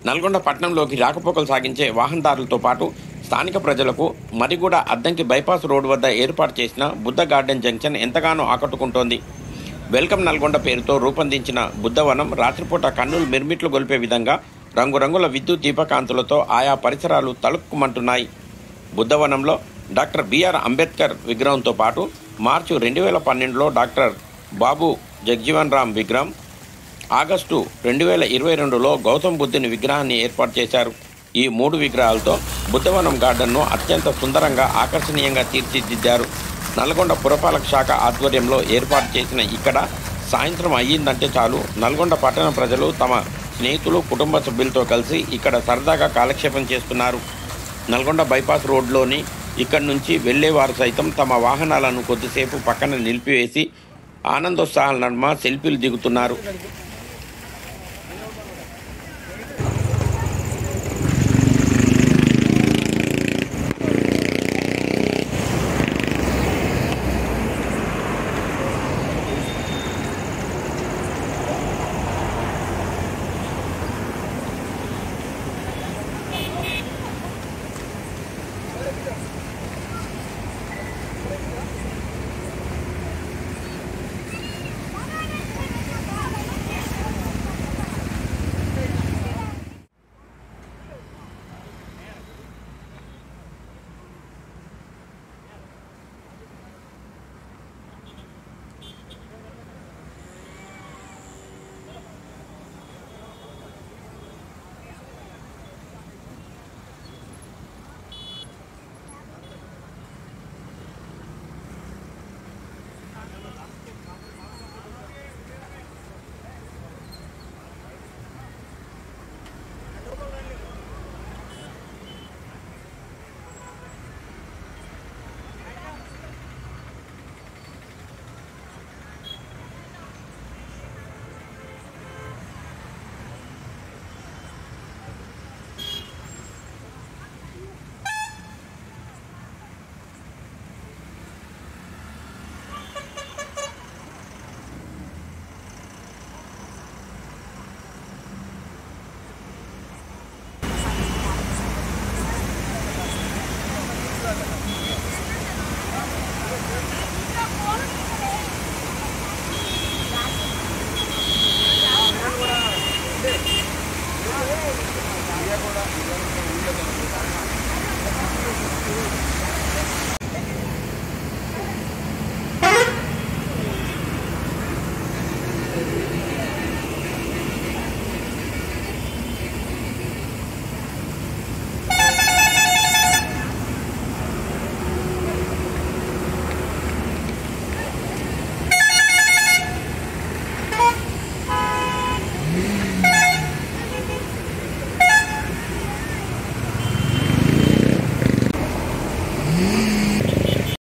నల్గొండ పట్టణంలోకి రాకపోకలు సాగించే వాహనదారులతో పాటు స్థానిక ప్రజలకు మరిగూడ అద్దంకి బైపాస్ రోడ్డు వద్ద ఏర్పాటు చేసిన బుద్ధ గార్డెన్ జంక్షన్ ఎంతగానో ఆకట్టుకుంటోంది వెల్కమ్ నల్గొండ పేరుతో రూపొందించిన బుద్ధవనం రాత్రిపూట కన్నులు మిర్మిట్లు గొలిపే విధంగా రంగురంగుల విద్యుత్ దీపకాంతులతో ఆయా పరిసరాలు తలుక్కుమంటున్నాయి బుద్ధవనంలో డాక్టర్ బిఆర్ అంబేద్కర్ విగ్రహంతో పాటు మార్చి రెండు వేల పన్నెండులో డాక్టర్ బాబు జగ్జీవన్ రామ్ విగ్రహం ఆగస్టు రెండు వేల ఇరవై రెండులో గౌతమ్ బుద్ధుని విగ్రహాన్ని ఏర్పాటు చేశారు ఈ మూడు విగ్రహాలతో బుద్ధవనం గార్డెన్ను అత్యంత సుందరంగా ఆకర్షణీయంగా తీర్చిదిద్దారు నల్గొండ పురపాలక శాఖ ఆధ్వర్యంలో ఏర్పాటు చేసిన ఇక్కడ సాయంత్రం అయ్యిందంటే చాలు నల్గొండ పట్టణ ప్రజలు తమ స్నేహితులు కుటుంబ సభ్యులతో కలిసి ఇక్కడ సరదాగా కాలక్షేపం చేస్తున్నారు నల్గొండ బైపాస్ రోడ్లోని ఇక్కడి నుంచి వెళ్ళేవారు సైతం తమ వాహనాలను కొద్దిసేపు పక్కన నిలిపివేసి ఆనందోత్సాహాల నడుమ సెల్ఫీలు దిగుతున్నారు